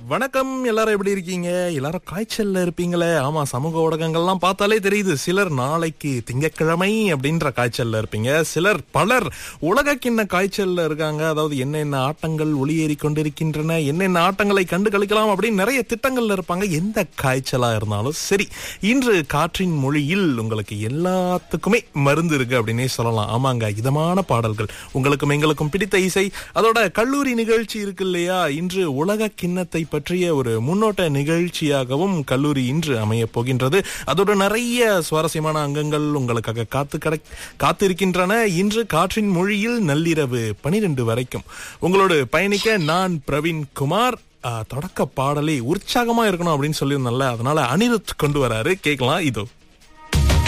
வணக்கம் எல்லாரும் எப்படி இருக்கீங்க எல்லாரும் காய்ச்சல்ல இருப்பீங்களே ஆமா சமூக ஊடகங்கள்லாம் பார்த்தாலே தெரியுது சிலர் நாளைக்கு திங்கட்கிழமை அப்படின்ற காய்ச்சல்ல இருப்பீங்க சிலர் பலர் உலக கிண்ண காய்ச்சல்ல இருக்காங்க அதாவது என்னென்ன ஆட்டங்கள் ஒளியேறி கொண்டிருக்கின்றன என்னென்ன ஆட்டங்களை கண்டு கழிக்கலாம் அப்படின்னு நிறைய திட்டங்கள்ல இருப்பாங்க எந்த காய்ச்சலா இருந்தாலும் சரி இன்று காற்றின் மொழியில் உங்களுக்கு எல்லாத்துக்குமே மருந்து இருக்கு அப்படின்னே சொல்லலாம் ஆமாங்க இதமான பாடல்கள் உங்களுக்கும் எங்களுக்கும் பிடித்த இசை அதோட கல்லூரி நிகழ்ச்சி இருக்கு இல்லையா இன்று உலக கிண்ணத்தை பற்றிய ஒரு முன்னோட்ட நிகழ்ச்சியாகவும் கல்லூரி இன்று அமைய போகின்றது அதோட நிறைய சுவாரஸ்யமான அங்கங்கள் உங்களுக்காக காத்து கடை காத்திருக்கின்றன இன்று காற்றின் மொழியில் நள்ளிரவு பனிரெண்டு வரைக்கும் உங்களோடு பயணிக்க நான் பிரவீன் குமார் ஆ, தொடக்க பாடலே உற்சாகமா இருக்கணும் அப்படின்னு சொல்லியிருந்தேன்ல அதனால அனிருத் கொண்டு வராரு கேட்கலாம் இதோ